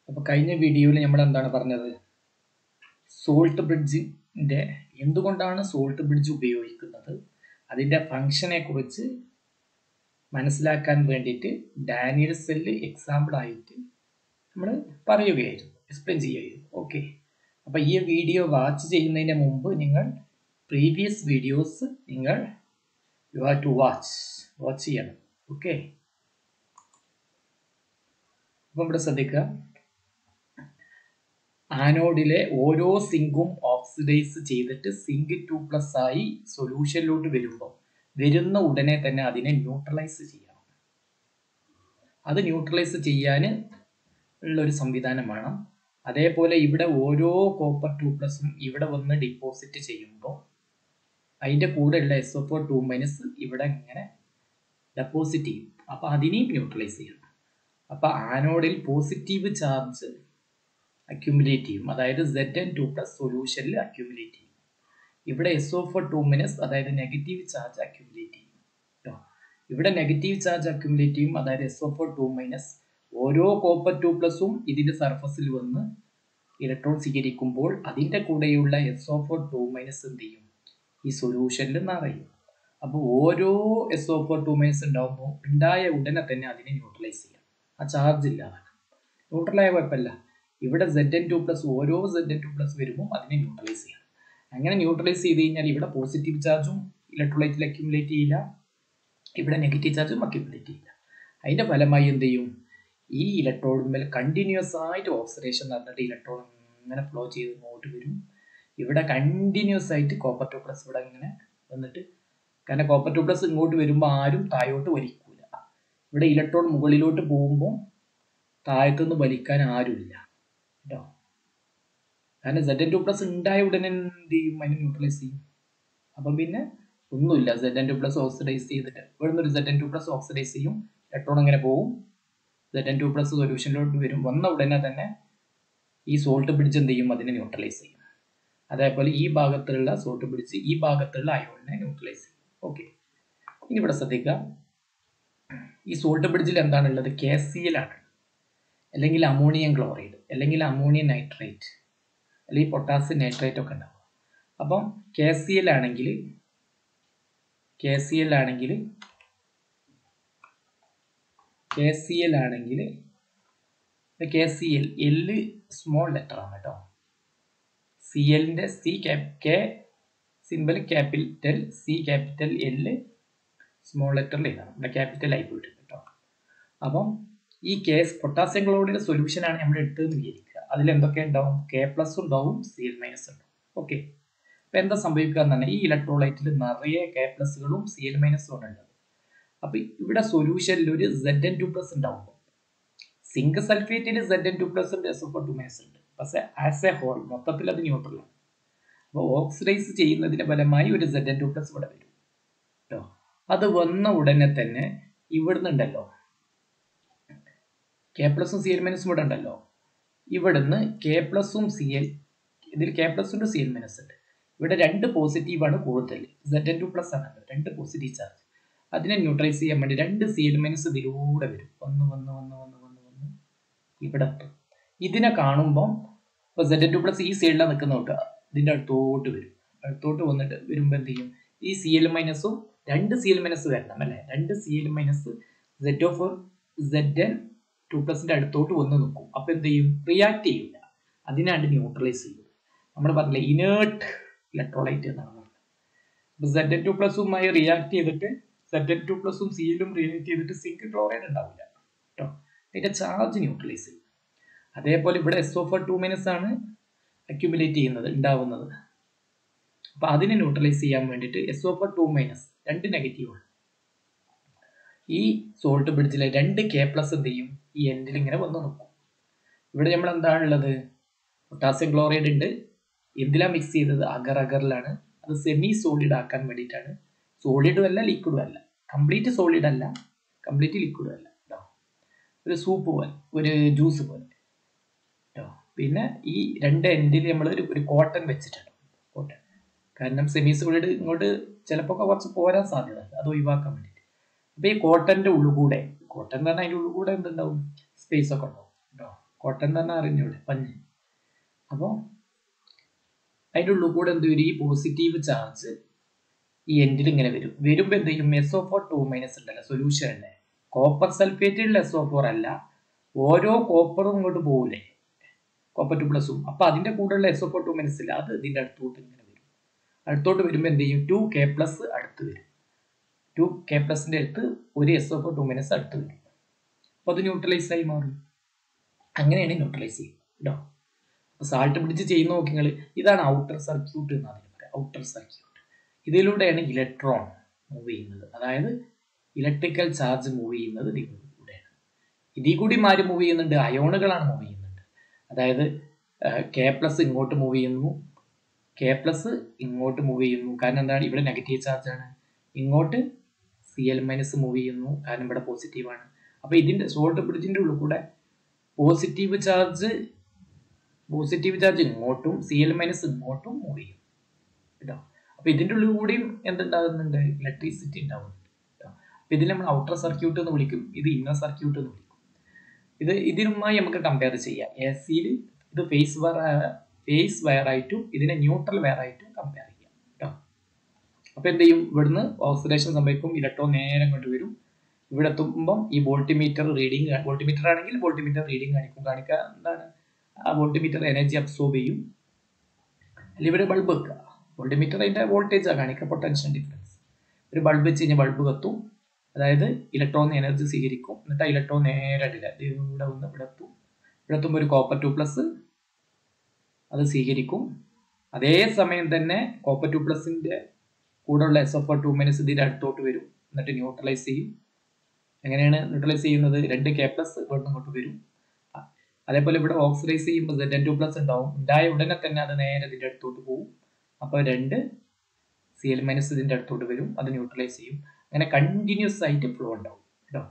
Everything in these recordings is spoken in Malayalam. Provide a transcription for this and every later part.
അപ്പോൾ കഴിഞ്ഞ വീഡിയോയിൽ നമ്മൾ എന്താണ് പറഞ്ഞത് സോൾട്ട് ബ്രിഡ്ജിൻ്റെ എന്തുകൊണ്ടാണ് സോൾട്ട് ബ്രിഡ്ജ് ഉപയോഗിക്കുന്നത് അതിൻ്റെ ഫങ്ഷനെ കുറിച്ച് മനസ്സിലാക്കാൻ വേണ്ടിയിട്ട് ഡാനിയൽ സെല്ല് എക്സാമ്പിൾ ആയിട്ട് നമ്മൾ പറയുകയായിരുന്നു എക്സ്പ്ലെയിൻ ചെയ്യുകയായിരുന്നു ഓക്കെ അപ്പോൾ ഈ വീഡിയോ വാച്ച് ചെയ്യുന്നതിന് മുമ്പ് നിങ്ങൾ പ്രീവിയസ് വീഡിയോസ് നിങ്ങൾ you have to watch watch ചെയ്യണം ഓക്കെ അപ്പം ഇവിടെ ശ്രദ്ധിക്കുക ആനോഡിലെ ഓരോ സിങ്കും ഓക്സിഡൈസ് ചെയ്തിട്ട് സിങ്ക് ടു പ്ലസ് ആയി സൊല്യൂഷനിലോട്ട് വരുമ്പോൾ വരുന്ന ഉടനെ തന്നെ അതിനെ ന്യൂട്രലൈസ് ചെയ്യണം അത് ന്യൂട്രലൈസ് ചെയ്യാൻ ഉള്ള ഒരു സംവിധാനം വേണം അതേപോലെ ഇവിടെ ഓരോ കോപ്പർ ടു പ്ലസും ഇവിടെ വന്ന് ഡിപ്പോസിറ്റ് ചെയ്യുമ്പോൾ അതിൻ്റെ കൂടെയുള്ള S O four two minus ഇവിടെ ഇങ്ങനെ ഡെപ്പോസിറ്റ് ചെയ്യും അപ്പോൾ അതിനെയും ന്യൂട്രലൈസ് ചെയ്യണം അപ്പോൾ ആനോഡിൽ പോസിറ്റീവ് ചാർജ് അക്യുമുലേറ്റ് ചെയ്യും അതായത് സെഡ് എൻ ടു പ്ലസ് സൊല്യൂഷനിൽ അക്യുമുലേറ്റ് ചെയ്യും ഇവിടെ S O four two minus അതായത് നെഗറ്റീവ് ചാർജ് അക്യുമുലേറ്റ് ചെയ്യും കേട്ടോ ഇവിടെ നെഗറ്റീവ് ചാർജ് അക്യുമുലേറ്റ് ചെയ്യും അതായത് S O four two minus ഓരോ കോപ്പർ ടു പ്ലസും ഇതിൻ്റെ സർഫസിൽ വന്ന് ഇലക്ട്രോൺ സ്വീകരിക്കുമ്പോൾ അതിൻ്റെ കൂടെയുള്ള S O four two minus എന്ത് ചെയ്യും ഈ സൊല്യൂഷനിൽ നിറയും അപ്പോൾ ഓരോ S O four two minus ഉണ്ടാകുമ്പോൾ ഉണ്ടായ ഉടനെ തന്നെ അതിനെ ന്യൂട്രലൈസ് ചെയ്യാം ആ ചാർജ് ഇല്ലാതാക്കാം ന്യൂട്രലായ കുഴപ്പമില്ല ഇവിടെ സെഡ് എൻ ടു പ്ലസ് ഓരോ സെഡ് എൻ ടു പ്ലസ് വരുമ്പോൾ അതിനെ ന്യൂട്രലൈസ് ചെയ്യണം അങ്ങനെ ന്യൂട്രലൈസ് ചെയ്ത് കഴിഞ്ഞാൽ ഇവിടെ പോസിറ്റീവ് ചാർജും ഇലക്ട്രോലൈറ്റിൽ അക്യുമുലേറ്റ് ചെയ്യില്ല ഇവിടെ നെഗറ്റീവ് ചാർജും അക്യുമുലേറ്റ് ചെയ്യില്ല അതിൻ്റെ ഫലമായി എന്ത് ചെയ്യും ഈ ഇലക്ട്രോണിന്മേൽ കണ്ടിന്യൂസ് ആയിട്ട് ഓക്സിഡേഷൻ നടന്നിട്ട് ഇലക്ട്രോൺ ഇങ്ങനെ ഫ്ലോ ചെയ്ത് ഇങ്ങോട്ട് വരും ഇവിടെ കണ്ടിന്യൂസ് ആയിട്ട് കോപ്പർ ടു പ്ലസ് ഇവിടെ ഇങ്ങനെ വന്നിട്ട് കാരണം കോപ്പർ ടു പ്ലസ് ഇങ്ങോട്ട് വരുമ്പോൾ ആരും താഴോട്ട് വലിക്കൂല ഇവിടെ ഇലക്ട്രോൺ മുകളിലോട്ട് പോകുമ്പോൾ താഴത്തുനിന്ന് വലിക്കാൻ ആരുമില്ല കേട്ടോ കാരണം സെഡ് എൻ ടു പ്ലസ് ഉണ്ടായ ഉടനെ എന്ത് ചെയ്യും അതിനെ ന്യൂട്രലൈസ് ചെയ്യും അപ്പം പിന്നെ ഒന്നുമില്ല Z N two plus oxidise ചെയ്തിട്ട് ഇവിടെ നിന്ന് ഒരു Z N two plus oxidise ചെയ്യും ഇലക്ട്രോൺ അങ്ങനെ പോകും സെഡ് എൻ ടു പ്ലസ് സൊല്യൂഷനിലോട്ട് വരും വന്ന ഉടനെ തന്നെ ഈ സോൾട്ട് ബ്രിഡ്ജ് എന്ത് ചെയ്യും അതിനെ ന്യൂട്രലൈസ് ചെയ്യും അതേപോലെ ഈ ഭാഗത്തുള്ള സോൾട്ട് ബ്രിഡ്ജ് ഈ ഭാഗത്തുള്ള അയോണിനെ ന്യൂട്രലൈസ് ചെയ്യും ഓക്കെ ഇനി ഇവിടെ ശ്രദ്ധിക്കുക ഈ സോൾട്ട് ബ്രിഡ്ജിൽ എന്താണുള്ളത് കെ സി എൽ ആണ് അല്ലെങ്കിൽ അമോണിയം ക്ലോറൈഡ് അല്ലെങ്കിൽ അമോണിയം നൈട്രേറ്റ് അല്ലെങ്കിൽ പൊട്ടാസ്യം നൈട്രേറ്റ് ഒക്കെ ഉണ്ടാവും അപ്പം കെ സി എൽ ആണെങ്കിൽ കെ സി എൽ ആണെങ്കിൽ കെ സി എൽ ആണെങ്കിൽ K C L L small letter ആണ് കേട്ടോ സി എല്ലിൻ്റെ C cap K simple capital C capital L small ലെറ്ററിൽ എഴുതണം ഇവിടെ ക്യാപിറ്റൽ ആയി പോയിട്ടുണ്ട് കേട്ടോ അപ്പം ഈ കേസ് പൊട്ടാസ്യം ക്ലോറൈഡിന്റെ സൊല്യൂഷൻ ആണ് നമ്മൾ എടുത്തതെന്ന് വിചാരിക്കുക അതിൽ എന്തൊക്കെ ഉണ്ടാവും കെ പ്ലസ് ഉണ്ടാവും സി എൽ മൈനസ് ഉണ്ടാവും ഓക്കെ അപ്പൊ എന്താ സംഭവിക്കുക എന്നാണ് ഈ ഇലക്ട്രോലൈറ്റിൽ നിറയെ കെ പ്ലസുകളും സി എൽ മൈനസും ആണ് ഉള്ളത് അപ്പൊ ഇവിടെ സൊല്യൂഷനിൽ ഒരു സെഡ് എൻ ടു പ്ലസ് ഉണ്ടാവുമ്പോൾ സിങ്ക് സൾഫേറ്റിൽ സെഡ് എൻ ടു പ്ലസ് ഉണ്ട് എസ് ടു മൈനസ് ഉണ്ട് പക്ഷേ ആസ് എ ഹോൾ മൊത്തത്തിൽ അത് ന്യൂട്രലാണ് അപ്പോൾ ഓക്സിഡൈസ് ചെയ്യുന്നതിന്റെ ഫലമായി ഒരു സെഡ് എൻ ടു പ്ലസ് ഇവിടെ വരും കേട്ടോ അത് വന്ന ഉടനെ തന്നെ ഇവിടുന്ന് ഉണ്ടല്ലോ കെ പ്ലസും സി എൽ മൈനസും ഇവിടെ ഉണ്ടല്ലോ ഇവിടുന്ന് കെ പ്ലസും സി എൽ ഇതിൽ കെ പ്ലസ് ഉണ്ട് സി എൽ മൈനസ് ഉണ്ട് ഇവിടെ രണ്ട് പോസിറ്റീവാണ് കൂടുതൽ സെഡ് എൻ ടു പ്ലസ് ആണ് രണ്ട് പോസിറ്റീവ് ചാർജ് അതിനെ ന്യൂട്രലൈസ് ചെയ്യാൻ വേണ്ടി രണ്ട് സി എൽ മൈനസ് ഇതിലൂടെ വരും വന്ന് വന്ന് വന്ന് വന്ന് വന്ന് വന്ന് ഇവിടെ എത്തും ഇതിനെ കാണുമ്പോൾ ഇപ്പോൾ സെഡ് എൻ ടു പ്ലസ് ഈ സൈഡിലാണ് നിൽക്കുന്ന നോക്കുക ഇതിൻ്റെ അടുത്തോട്ട് വരും അടുത്തോട്ട് വന്നിട്ട് വരുമ്പോൾ എന്ത് ചെയ്യും ഈ സി എൽ മൈനസും രണ്ട് സി എൽ മൈനസ് വരണം അല്ലേ രണ്ട് C L minus Z of Z N two പ്ലസിന്റെ അടുത്തോട്ട് വന്ന് നിൽക്കും അപ്പൊ എന്ത് ചെയ്യും റിയാക്ട് ചെയ്യില്ല അതിനാണ് ന്യൂട്രലൈസ് ചെയ്യുന്നത് നമ്മൾ പറഞ്ഞില്ലേ ഇനേർട്ട് ഇലക്ട്രോലൈറ്റ് എന്നാണ് പറഞ്ഞത് അപ്പൊ സെഡ് എൻ ടു പ്ലസുമായി റിയാക്ട് ചെയ്തിട്ട് സെഡ് എൻ ടു പ്ലസും സിയിലും റിയാക്ട് ചെയ്തിട്ട് സിങ്ക് ക്ലോറൈഡ് ഉണ്ടാവില്ല കേട്ടോ അതിന്റെ ചാർജ് ന്യൂട്രലൈസ് ചെയ്യും അതേപോലെ ഇവിടെ S O four two minus ആണ് അക്യുമുലേറ്റ് ചെയ്യുന്നത് ഉണ്ടാവുന്നത് അപ്പൊ അതിനെ ന്യൂട്രലൈസ് ചെയ്യാൻ വേണ്ടിയിട്ട് S O four two minus രണ്ട് നെഗറ്റീവാണ് ഈ സോൾട്ട് ബ്രിഡ്ജിലെ രണ്ട് കെ പ്ലസ് എന്ത് ചെയ്യും ഈ എൻഡിൽ ഇങ്ങനെ വന്ന് നിൽക്കും ഇവിടെ നമ്മൾ എന്താണുള്ളത് പൊട്ടാസ്യം ക്ലോറൈഡ് ഉണ്ട് എന്തിലാണ് മിക്സ് ചെയ്തത് അഗർ അഗറിലാണ് അത് സെമി സോളിഡ് ആക്കാൻ വേണ്ടിയിട്ടാണ് സോളിഡും അല്ല ലിക്വിഡും അല്ല കംപ്ലീറ്റ് സോളിഡ് അല്ല കംപ്ലീറ്റ് ലിക്വിഡും അല്ല കേട്ടോ ഒരു സൂപ്പ് പോലെ ഒരു ജ്യൂസ് പോലെ കേട്ടോ പിന്നെ ഈ രണ്ട് എൻഡിൽ നമ്മൾ ഒരു ഒരു കോട്ടൺ വെച്ചിട്ടുണ്ട് കോട്ടൺ കാരണം സെമി സോളിഡ് ഇങ്ങോട്ട് ചിലപ്പോൾ കുറച്ച് പോരാൻ സാധ്യത അത് ഒഴിവാക്കാൻ വേണ്ടിയിട്ട് അപ്പോൾ ഈ കോട്ടൻ്റെ ഉള്ളിൽ കൂടെ കോട്ടൺ എന്ന് പറഞ്ഞാൽ അതിൻ്റെ ഉള്ളിൽ കൂടെ എന്തുണ്ടാവും സ്പേസ് ഒക്കെ ഉണ്ടാവും കേട്ടോ കോട്ടൺ തന്നെ അറിഞ്ഞൂടെ പഞ്ഞ് അപ്പോൾ അതിൻ്റെ ഉള്ളിൽ കൂടെ എന്ത് വരും ഈ പോസിറ്റീവ് ചാർജ് ഈ എൻഡിൽ ഇങ്ങനെ വരും വരുമ്പോൾ എന്ത് ചെയ്യും S O four two minus ഉണ്ടല്ലോ സൊല്യൂഷൻ അല്ലേ കോപ്പർ സൾഫേറ്റിലുള്ള എസ് ഒ ഫോർ അല്ല ഓരോ കോപ്പറും ഇങ്ങോട്ട് പോകില്ലേ കോപ്പർ ടു പ്ലസും അപ്പൊ അതിന്റെ കൂടെയുള്ള S O four two minus ഇല്ല അത് ഇതിന്റെ അടുത്തോട്ട് ഇങ്ങനെ വരും അടുത്തോട്ട് വരുമ്പോൾ എന്ത് ചെയ്യും ടു കെ പ്ലസ് അടുത്ത് വരും ടു കെ പ്ലസിന്റെ അടുത്ത് ഒരു S O four two minus അടുത്ത് വരും അപ്പോൾ അത് ന്യൂട്രലൈസ് ആയി മാറും അങ്ങനെയാണ് ന്യൂട്രലൈസ് ചെയ്യുന്നത് കേട്ടോ അപ്പോൾ സാൾട്ട് പിടിച്ച് ചെയ്യുന്ന നോക്കിങ്ങൾ ഇതാണ് ഔട്ടർ സർക്യൂട്ട് എന്ന് അതിന് പറയാം ഔട്ടർ സർക്യൂട്ട് ഇതിലൂടെയാണ് ഇലക്ട്രോൺ മൂവ് ചെയ്യുന്നത് അതായത് ഇലക്ട്രിക്കൽ ചാർജ് മൂവ് ചെയ്യുന്നത് ഇതിലൂടെയാണ് ഇതിൽ കൂടി മാറി മൂവ് ചെയ്യുന്നുണ്ട് അയോണുകളാണ് മൂവ് ചെയ്യുന്നുണ്ട് അതായത് കെ പ്ലസ് ഇങ്ങോട്ട് മൂവ് ചെയ്യുന്നു കെ പ്ലസ് ഇങ്ങോട്ട് മൂവ് ചെയ്യുന്നു കാരണം എന്താണ് ഇവിടെ നെഗറ്റീവ് ചാർജ് ആണ് ഇങ്ങോട്ട് സി എൽ മൈനസ് മൂവ് ചെയ്യുന്നു കാരണം ഇവിടെ പോസിറ്റീവ് ആണ് അപ്പൊ ഇതിന്റെ സോൾട്ട് ബ്രിഡ്ജിന്റെ ഉള്ളിൽ കൂടെ പോസിറ്റീവ് ചാർജ് പോസിറ്റീവ് ചാർജ് ഇങ്ങോട്ടും സി എൽ മൈനസ് ഇങ്ങോട്ടും മൂവ് ചെയ്യും കേട്ടോ അപ്പൊ ഇതിന്റെ ഉള്ളിൽ കൂടിയും എന്തുണ്ടാകുന്നുണ്ട് ഇലക്ട്രിസിറ്റി ഉണ്ടാവുന്നുണ്ട് കേട്ടോ അപ്പൊ ഇതിൽ നമ്മൾ ഔട്ടർ സർക്യൂട്ട് എന്ന് വിളിക്കും ഇത് ഇന്നർ സർക്യൂട്ട് എന്ന് വിളിക്കും ഇത് ഇതിനുമായി നമുക്ക് കമ്പയർ ചെയ്യാം എ സിയിൽ ഇത് ഫേസ് വയർ ഫേസ് വയർ ആയിട്ടും ഇതിനെ ന്യൂട്രൽ വയർ ആയിട്ടും കമ്പയർ ചെയ്യാം കേട്ടോ അപ്പൊ എന്ത് ചെയ്യും ഇവിടുന്ന് ഓക്സിഡേഷൻ സംഭവിക്കും ഇലക്ട്രോൺ നേരെ കൊണ്ട് വരും ഇവിടെ എത്തുമ്പം ഈ വോൾട്ടിമീറ്റർ റീഡിങ് വോൾട്ടിമീറ്റർ ആണെങ്കിൽ വോൾട്ടിമീറ്റർ റീഡിങ് കാണിക്കും കാണിക്കുക എന്താണ് ആ വോൾട്ടിമീറ്റർ എനർജി അബ്സോർബ് ചെയ്യും അല്ലെങ്കിൽ ഇവിടെ ബൾബ് വെക്കുക വോൾട്ടിമീറ്റർ അതിന്റെ വോൾട്ടേജാണ് കാണിക്കുക പൊട്ടൻഷ്യൽ ഡിഫറൻസ് ഒരു ബൾബ് വെച്ച് കഴിഞ്ഞാൽ ബൾബ് കത്തും അതായത് ഇലക്ട്രോൺ എനർജി സ്വീകരിക്കും എന്നിട്ട് ആ ഇലക്ട്രോൺ നേരെ ഇടില്ല ഇവിടെ വന്ന് ഇവിടെ എത്തും ഇവിടെ എത്തുമ്പോൾ ഒരു കോപ്പർ ടു പ്ലസ് അത് സ്വീകരിക്കും അതേ സമയം തന്നെ കോപ്പർ ടു പ്ലസിന്റെ കൂടെയുള്ള എസ് എഫ് ടു മൈനസ് ഇതിന്റെ അടുത്തോട്ട് വരും എന്നിട്ട് ന്യൂട്രലൈസ് ചെയ്യും എങ്ങനെയാണ് ന്യൂട്രലൈസ് ചെയ്യുന്നത് രണ്ട് കെ പ്ലസ് ഇവിടുന്ന് ഇങ്ങോട്ട് വരും അതേപോലെ ഇവിടെ ഓക്സിഡൈസ് ചെയ്യുമ്പോൾ സെഡ് എൻ ടു പ്ലസ് ഉണ്ടാവും ഉണ്ടായ ഉടനെ തന്നെ അത് നേരെ ഇതിന്റെ അടുത്തോട്ട് പോകും അപ്പോൾ രണ്ട് സി എൽ മൈനസ് ഇതിന്റെ അടുത്തോട്ട് വരും അത് ന്യൂട്രലൈസ് ചെയ്യും അങ്ങനെ കണ്ടിന്യൂസ് ആയിട്ട് ഫ്ലോ ഉണ്ടാവും കേട്ടോ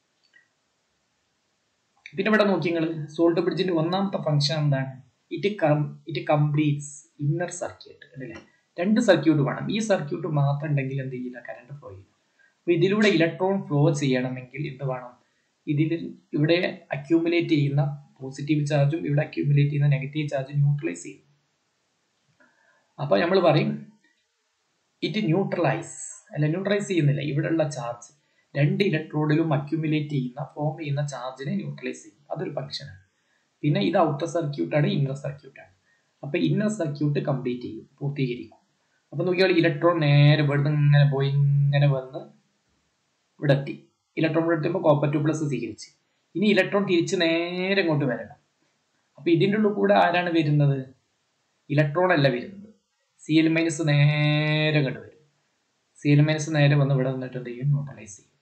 പിന്നെ ഇവിടെ നോക്കി നിങ്ങൾ സോൾട്ട് ബ്രിഡ്ജിന്റെ ഒന്നാമത്തെ ഫംഗ്ഷൻ എന്താണ് it come it completes inner circuit അല്ലേ രണ്ട് സർക്യൂട്ട് വേണം ഈ സർക്യൂട്ട് മാത്രം ഉണ്ടെങ്കിൽ എന്ത് ചെയ്യില്ല കറണ്ട് ഫ്ലോ ചെയ്യും അപ്പൊ ഇതിലൂടെ ഇലക്ട്രോൺ ഫ്ലോ ചെയ്യണമെങ്കിൽ എന്ത് വേണം ഇതിൽ ഇവിടെ അക്യൂമുലേറ്റ് ചെയ്യുന്ന പോസിറ്റീവ് ചാർജും ഇവിടെ അക്യൂമുലേറ്റ് ചെയ്യുന്ന നെഗറ്റീവ് ചാർജും ന്യൂട്രലൈസ് ചെയ്യും അപ്പൊ നമ്മൾ പറയും ഇറ്റ് ന്യൂട്രലൈസ് അല്ല ന്യൂട്രലൈസ് ചെയ്യുന്നില്ല ഇവിടെയുള്ള ചാർജ് രണ്ട് ഇലക്ട്രോഡിലും അക്യൂമുലേറ്റ് ചെയ്യുന്ന ഫോം ചെയ്യുന്ന ചാർജിനെ ന്യൂട്രലൈസ് ചെയ്യും അതൊരു ഫംഗ്ഷനാണ് പിന്നെ ഇത് ഔട്ടർ സർക്യൂട്ടാണ് ഇന്നർ സർക്യൂട്ടാണ് അപ്പൊ ഇന്നർ സർക്യൂട്ട് കംപ്ലീറ്റ് ചെയ്യും പൂർത്തീകരിക്കും അപ്പൊ നോക്കിയാൽ ഇലക്ട്രോൺ നേരെ ഇവിടുന്ന് ഇങ്ങനെ പോയി ഇങ്ങനെ വന്ന് ഇവിടെ എത്തി ഇലക്ട്രോൺ ഇവിടെ എത്തുമ്പോൾ കോപ്പർ ടു പ്ലസ് സ്വീകരിച്ച് ഇനി ഇലക്ട്രോൺ തിരിച്ച് നേരെ ഇങ്ങോട്ട് വരണം അപ്പൊ ഇതിൻ്റെ ഉള്ളിൽ കൂടെ ആരാണ് വരുന്നത് ഇലക്ട്രോൺ അല്ല വരുന്നത് സി എൽ മൈനസ് നേരെ ഇങ്ങോട്ട് വരും സി എൽ മൈനസ് നേരെ വന്ന് ഇവിടെ വന്നിട്ട് എന്ത് ചെയ്യും ന്യൂട്രലൈസ് ചെയ്യും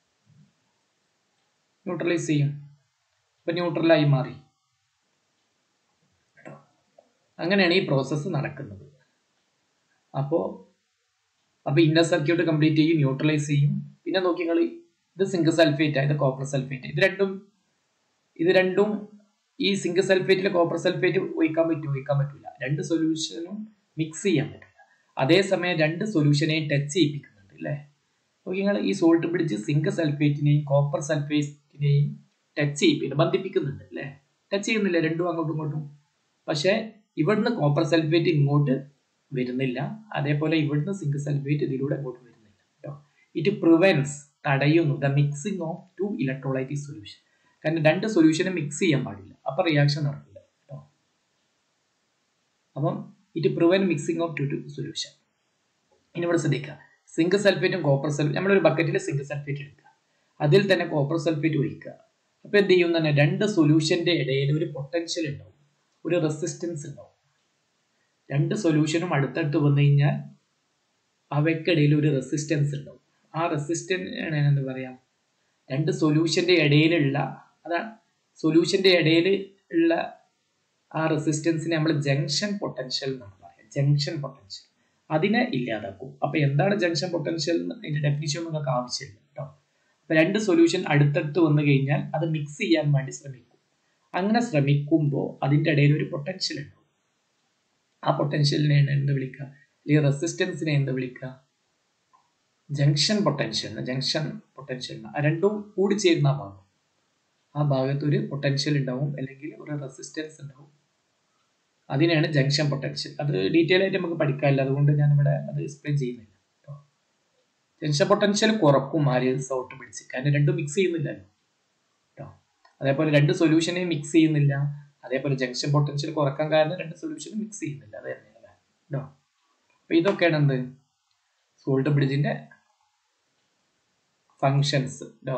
ന്യൂട്രലൈസ് ചെയ്യും ഇപ്പൊ ന്യൂട്രലായി മാറി അങ്ങനെയാണ് ഈ പ്രോസസ്സ് നടക്കുന്നത് അപ്പോൾ അപ്പോൾ ഇന്നർ സർക്യൂട്ട് കംപ്ലീറ്റ് ചെയ്യും ന്യൂട്രലൈസ് ചെയ്യും പിന്നെ നോക്കി നിങ്ങൾ ഇത് സിങ്ക് സൾഫേറ്റ് ഇത് കോപ്പർ സൾഫേറ്റ് ഇത് രണ്ടും ഇത് രണ്ടും ഈ സിങ്ക് സൾഫേറ്റിൽ കോപ്പർ സൾഫേറ്റ് ഒഴിക്കാൻ പറ്റും ഒഴിക്കാൻ പറ്റില്ല രണ്ട് സൊല്യൂഷനും മിക്സ് ചെയ്യാൻ പറ്റില്ല അതേസമയം രണ്ട് സൊല്യൂഷനെയും ടച്ച് ചെയ്യിപ്പിക്കുന്നുണ്ട് അല്ലേ നോക്കി നിങ്ങൾ ഈ സോൾട്ട് ബ്രിഡ്ജ് സിങ്ക് സൾഫേറ്റിനെയും കോപ്പർ സൾഫേറ്റിനെയും ടച്ച് ചെയ്യിപ്പിക്കുന്നു ബന്ധിപ്പിക്കുന്നുണ്ട് അല്ലേ ടച്ച് ചെയ്യുന്നില്ല രണ്ടും അങ്ങോട്ടും ഇങ്ങോട്ടും പക്ഷേ ഇവിടുന്ന് കോപ്പർ സൾഫേറ്റ് ഇങ്ങോട്ട് വരുന്നില്ല അതേപോലെ ഇവിടുന്ന് സിങ്ക് സൾഫേറ്റ് ഇതിലൂടെ അങ്ങോട്ട് വരുന്നില്ല കേട്ടോ ഇറ്റ് പ്രിവെൻസ് തടയുന്നു the mixing of two electrolytic solution കാരണം രണ്ട് സൊല്യൂഷനെ മിക്സ് ചെയ്യാൻ പാടില്ല അപ്പൊ റിയാക്ഷൻ നടക്കില്ല കേട്ടോ അപ്പം it prevent mixing of two two solution ഇനി ഇവിടെ ശ്രദ്ധിക്കുക സിങ്ക് സൾഫേറ്റും കോപ്പർ സൾഫേറ്റ് നമ്മളൊരു ബക്കറ്റിൽ സിങ്ക് സൾഫേറ്റ് എടുക്കുക അതിൽ തന്നെ കോപ്പർ സൾഫേറ്റ് ഒഴിക്കുക അപ്പൊ എന്ത് ചെയ്യും തന്നെ രണ്ട് സൊല്യൂഷന്റെ ഇടയിൽ ഒരു പൊട്ടൻഷ്യൽ ഉണ്ടാവും ഒരു റെസിസ്റ്റൻസ് ഉണ്ടാവും രണ്ട് സൊല്യൂഷനും അടുത്തടുത്ത് വന്നു കഴിഞ്ഞാൽ അവയ്ക്കിടയിൽ ഒരു റെസിസ്റ്റൻസ് ഉണ്ടാവും ആ റെസിസ്റ്റൻസ് എന്താ പറയാ രണ്ട് സൊല്യൂഷന്റെ ഇടയിലുള്ള അതാണ് സൊല്യൂഷന്റെ ഇടയിൽ ഉള്ള ആ റെസിസ്റ്റൻസിനെ നമ്മൾ ജംഗ്ഷൻ പൊട്ടൻഷ്യൽ എന്നാണ് പറയാം ജംഗ്ഷൻ പൊട്ടൻഷ്യൽ അതിനെ ഇല്ലാതാക്കും അപ്പൊ എന്താണ് ജംഗ്ഷൻ പൊട്ടൻഷ്യൽ അതിന്റെ ഡെഫിനിഷൻ നിങ്ങൾക്ക് ആവശ്യമില്ല കേട്ടോ അപ്പൊ രണ്ട് സൊല്യൂഷൻ അടുത്തടുത്ത് വന്നു കഴിഞ്ഞാൽ അത് മിക്സ് ചെയ്യാൻ വേണ്ടി ശ്രമിക്കും അങ്ങനെ ശ്രമിക്കുമ്പോൾ അതിന്റെ ഇടയിൽ ഒരു പൊട്ടൻഷ്യൽ ഉണ്ടാവും ആ പൊട്ടൻഷ്യലിനെ എന്ത് വിളിക്കുക അല്ലെങ്കിൽ റെസിസ്റ്റൻസിനെ എന്ത് വിളിക്കുക ജംഗ്ഷൻ പൊട്ടൻഷ്യൽ ജംഗ്ഷൻ പൊട്ടൻഷ്യൽ രണ്ടും കൂടി ചേരുന്ന ഭാഗം ആ ഭാഗത്ത് ഒരു പൊട്ടൻഷ്യൽ ഉണ്ടാവും അല്ലെങ്കിൽ ഒരു റെസിസ്റ്റൻസ് ഉണ്ടാവും അതിനാണ് ജംഗ്ഷൻ പൊട്ടൻഷ്യൽ അത് ഡീറ്റെയിൽ ആയിട്ട് നമുക്ക് പഠിക്കാനില്ല അതുകൊണ്ട് ഞാൻ ഇവിടെ അത് എക്സ്പ്ലെയിൻ ചെയ്യുന്നില്ല കേട്ടോ ജംഗ്ഷൻ പൊട്ടൻഷ്യൽ കുറക്കും ആര് സോട്ട് പിടിച്ച് കാരണം രണ്ടും മിക്സ് ചെയ്യുന്നില്ലല്ലോ കേട്ടോ അതേപോലെ രണ്ട് സൊല്യൂഷനെ മിക്സ് ചെയ്യുന്നില്ല അതേപോലെ ജംഗ്ഷൻ പൊട്ടൻഷ്യൽ കുറക്കാൻ കാരണം രണ്ട് സൊല്യൂഷനും മിക്സ് ചെയ്യുന്നില്ല അത് തന്നെയല്ല കേട്ടോ അപ്പൊ ഇതൊക്കെയാണ് എന്ത് സോൾട്ട് ബ്രിഡ്ജിന്റെ ഫങ്ഷൻസ് കേട്ടോ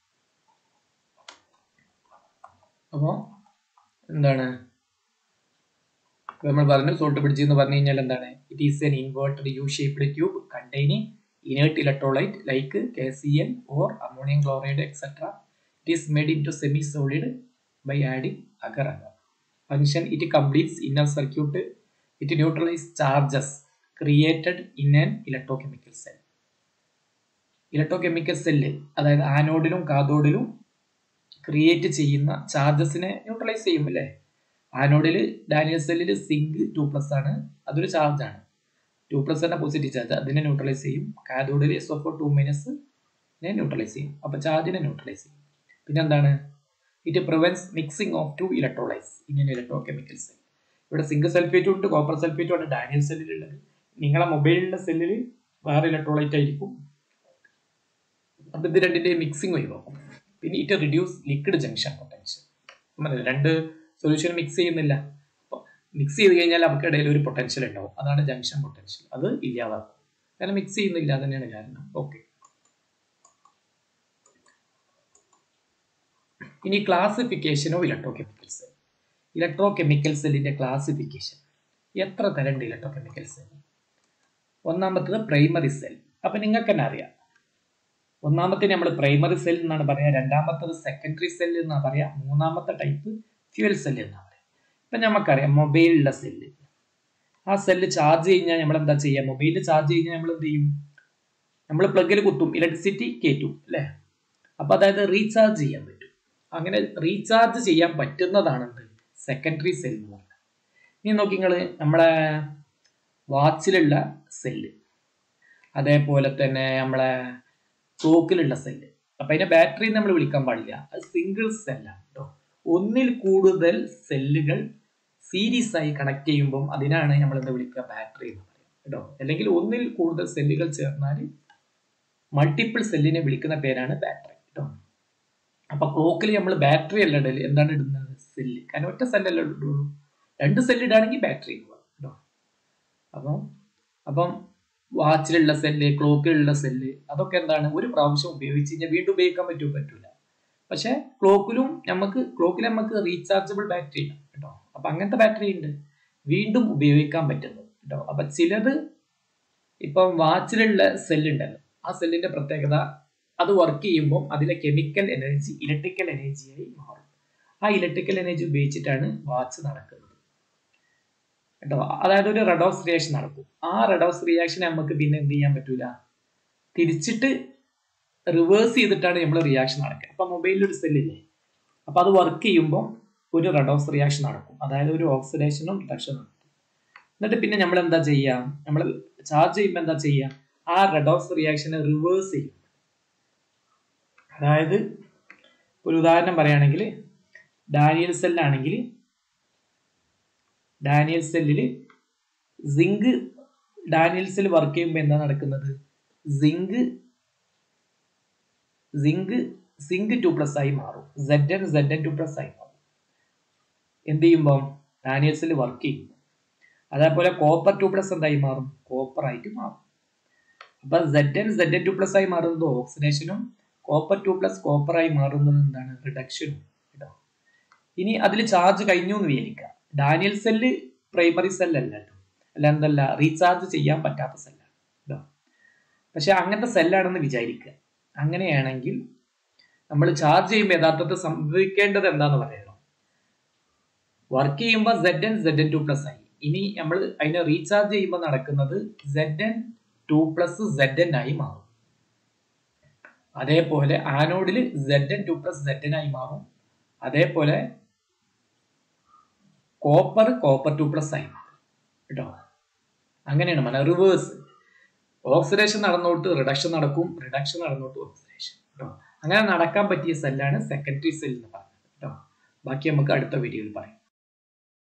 അപ്പോൾ എന്താണ് നമ്മൾ പറഞ്ഞു സോൾട്ട് ബ്രിഡ്ജ് എന്ന് പറഞ്ഞു കഴിഞ്ഞാൽ എന്താണ് it is an inverted U shaped tube containing inert electrolyte like K C L or ammonium chloride etcetera it is made into semi solid by adding agar agar function it completes inner circuit it neutralise charges created in an electrochemical cell electrochemical cell അതായത് ആനോഡിലും കാതോഡിലും ക്രിയേറ്റ് ചെയ്യുന്ന ചാർജസിനെ ന്യൂട്രലൈസ് ചെയ്യും അല്ലേ ആനോഡിൽ ഡാനിയൽ സെല്ലിൽ സിങ്ക് ടു പ്ലസ് ആണ് അതൊരു ചാർജ് ആണ് ടു പ്ലസ് എന്ന പോസിറ്റീവ് ചാർജ് അതിനെ ന്യൂട്രലൈസ് ചെയ്യും കാതോഡിൽ S of two minus neutralise ചെയ്യും അപ്പൊ ചാർജിനെ ന്യൂട്രലൈസ് ചെയ്യും പിന്നെ എന്താണ് it prevents mixing of two electrolyse in electrochemical cell ഇവിടെ സിങ്ക് സൾഫേറ്റും ഉണ്ട് കോപ്പർ സൾഫേറ്റും ആണ് ഡാനിയൽ സെല്ലിലുള്ളത് നിങ്ങളെ മൊബൈലിലെ സെല്ലിൽ വേറെ ഇലക്ട്രോലൈറ്റ് ആയിരിക്കും അപ്പൊ ഇത് രണ്ടിന്റെ മിക്സിംഗ് ഒഴിവാക്കും പിന്നെ it reduce liquid junction potential രണ്ട് സൊല്യൂഷൻ മിക്സ് ചെയ്യുന്നില്ല മിക്സ് ചെയ്ത് കഴിഞ്ഞാൽ അവർക്കിടയിൽ ഒരു പൊട്ടൻഷ്യൽ ഉണ്ടാവും അതാണ് ജംഗ്ഷൻ പൊട്ടൻഷ്യൽ അത് ഇല്ലാതാക്കും കാരണം മിക്സ് ചെയ്യുന്നില്ല തന്നെയാണ് കാരണം ഓക്കെ ഇനി classification of electrochemical cell electrochemical സെല്ലിന്റെ ക്ലാസിഫിക്കേഷൻ എത്ര തരണ്ട് ഇലക്ട്രോ കെമിക്കൽ സെൽ ഒന്നാമത്തത് പ്രൈമറി സെൽ അപ്പൊ നിങ്ങൾക്ക് തന്നെ അറിയാം ഒന്നാമത്തെ നമ്മൾ പ്രൈമറി സെൽ എന്നാണ് പറയാ രണ്ടാമത്തത് സെക്കൻഡറി സെൽ എന്നാണ് പറയാ മൂന്നാമത്തെ ടൈപ്പ് ഫ്യൂൽ സെൽ എന്നാണ് പറയാം ഇപ്പൊ നമുക്കറിയാം മൊബൈലിലുള്ള സെല്ല് ആ സെല്ല് ചാർജ് കഴിഞ്ഞാൽ നമ്മൾ എന്താ ചെയ്യുക മൊബൈലിൽ ചാർജ് കഴിഞ്ഞാൽ നമ്മൾ എന്ത് ചെയ്യും നമ്മൾ പ്ലഗിൽ കുത്തും ഇലക്ട്രിസിറ്റി കയറ്റും അല്ലേ അപ്പൊ അതായത് റീചാർജ് ചെയ്യാൻ പറ്റും അങ്ങനെ റീചാർജ് ചെയ്യാൻ പറ്റുന്നതാണ് എന്ത് സെക്കൻഡറി സെൽ എന്ന് പറയുന്നത് ഇനി നോക്കി നിങ്ങൾ നമ്മളെ വാച്ചിലുള്ള സെല്ല് അതേപോലെ തന്നെ നമ്മളെ ക്ലോക്കിലുള്ള സെല്ല് അപ്പൊ അതിനെ ബാറ്ററി നമ്മൾ വിളിക്കാൻ പാടില്ല അത് സിംഗിൾ സെല്ലാണ് കേട്ടോ ഒന്നിൽ കൂടുതൽ സെല്ലുകൾ സീരീസ് ആയി കണക്ട് ചെയ്യുമ്പോൾ അതിനാണ് നമ്മൾ എന്താ വിളിക്കുക ബാറ്ററി എന്ന് പറയുക കേട്ടോ അല്ലെങ്കിൽ ഒന്നിൽ കൂടുതൽ സെല്ലുകൾ ചേർന്നാൽ മൾട്ടിപ്പിൾ സെല്ലിനെ വിളിക്കുന്ന പേരാണ് ബാറ്ററി കേട്ടോ അപ്പൊ ക്ലോക്കിൽ നമ്മൾ ബാറ്ററി അല്ല ഇടല് എന്താണ് ഇടുന്നത് സെല്ല് കാരണം ഒറ്റ സെല്ലല്ല ഇടുള്ളൂ രണ്ട് സെല്ല് ഇടുകയാണെങ്കിൽ ബാറ്ററി എന്ന് പറയും കേട്ടോ അപ്പം അപ്പം വാച്ചിലുള്ള സെല്ല് ക്ലോക്കിലുള്ള സെല്ല് അതൊക്കെ എന്താണ് ഒരു പ്രാവശ്യം ഉപയോഗിച്ച് കഴിഞ്ഞാൽ വീണ്ടും ഉപയോഗിക്കാൻ പറ്റുമോ പറ്റൂല പക്ഷെ ക്ലോക്കിലും നമുക്ക് ക്ലോക്കിൽ നമുക്ക് റീചാർജബിൾ ബാറ്ററി ഉണ്ട് കേട്ടോ അപ്പൊ അങ്ങനത്തെ ബാറ്ററി ഉണ്ട് വീണ്ടും ഉപയോഗിക്കാൻ പറ്റുന്നത് കേട്ടോ അപ്പൊ ചിലത് ഇപ്പം വാച്ചിലുള്ള സെല്ലുണ്ടല്ലോ ആ സെല്ലിന്റെ പ്രത്യേകത അത് വർക്ക് ചെയ്യുമ്പോൾ അതിലെ കെമിക്കൽ എനർജി ഇലക്ട്രിക്കൽ എനർജിയായി മാറും ആ ഇലക്ട്രിക്കൽ എനർജി ഉപയോഗിച്ചിട്ടാണ് വാച്ച് നടക്കുന്നത് കേട്ടോ അതായത് ഒരു റെഡോക്സ് റിയാക്ഷൻ നടക്കും ആ റെഡോക്സ് റിയാക്ഷൻ നമുക്ക് പിന്നെ എന്ത് ചെയ്യാൻ പറ്റൂല തിരിച്ചിട്ട് റിവേഴ്സ് ചെയ്തിട്ടാണ് നമ്മൾ റിയാക്ഷൻ നടക്കുക അപ്പൊ മൊബൈലിൽ ഒരു സെല്ലില്ലേ അപ്പൊ അത് വർക്ക് ചെയ്യുമ്പോൾ ഒരു റെഡോക്സ് റിയാക്ഷൻ നടക്കും അതായത് ഒരു ഓക്സിഡേഷനും റിഡക്ഷനും നടക്കും എന്നിട്ട് പിന്നെ നമ്മൾ എന്താ ചെയ്യുക നമ്മൾ ചാർജ് ചെയ്യുമ്പോൾ എന്താ ചെയ്യുക ആ റെഡോക്സ് റിയാക്ഷനെ റിവേഴ്സ് ചെയ്യും അതായത് ഒരു ഉദാഹരണം പറയുകയാണെങ്കിൽ ഡാനിയൽ സെല്ലാണെങ്കിൽ ഡാനിയൽ സെല്ലിൽ സിങ്ക് ഡാനിയൽ സെൽ വർക്ക് ചെയ്യുമ്പോൾ എന്താ നടക്കുന്നത് zinc zinc zinc two plus ആയി മാറും Z N Z N two plus ആയി മാറും എന്ത് ചെയ്യുമ്പോൾ ഡാനിയൽ സെൽ വർക്ക് ചെയ്യും അതേപോലെ കോപ്പർ ടു പ്ലസ് എന്തായി മാറും കോപ്പർ ആയിട്ട് മാറും അപ്പൊ Z N Z N two plus ആയി മാറുന്നത് ഓക്സിഡേഷനും കോപ്പർ ടു പ്ലസ് കോപ്പർ ആയി മാറുന്നത് എന്താണ് റിഡക്ഷനും കേട്ടോ ഇനി അതിൽ ചാർജ് കഴിഞ്ഞു എന്ന് വിചാരിക്കുക ഡാനിയൽ സെല്ല് പ്രൈമറി സെല്ലല്ല കേട്ടോ അല്ല എന്തല്ല റീചാർജ് ചെയ്യാൻ പറ്റാത്ത സെല്ലാണ് കേട്ടോ പക്ഷെ അങ്ങനത്തെ സെല്ലാണെന്ന് വിചാരിക്കുക അങ്ങനെയാണെങ്കിൽ നമ്മൾ ചാർജ് ചെയ്യുമ്പോൾ യഥാർത്ഥത്തിൽ സംഭവിക്കേണ്ടത് എന്താന്ന് പറയുന്നത് വർക്ക് ചെയ്യുമ്പോൾ Z N Z N two plus ആയി ഇനി നമ്മൾ അതിനെ റീചാർജ് ചെയ്യുമ്പോൾ നടക്കുന്നത് Z N two plus Z N ആയി മാറും അതേപോലെ ആനോഡിൽ Z N two plus Z N ആയി മാറും അതേപോലെ കോപ്പർ കോപ്പർ ടു പ്ലസ് ആയി മാറും കേട്ടോ അങ്ങനെയാണ് മന റിവേഴ്സ് ഓക്സിഡേഷൻ നടന്നോട്ട് റിഡക്ഷൻ നടക്കും റിഡക്ഷൻ നടന്നോട്ട് ഓക്സിഡേഷൻ കേട്ടോ അങ്ങനെ നടക്കാൻ പറ്റിയ സെല്ലാണ് സെക്കൻഡറി സെൽ എന്ന് പറയുന്നത് കേട്ടോ ബാക്കി നമുക്ക് അടുത്ത വീഡിയോയിൽ പറയാം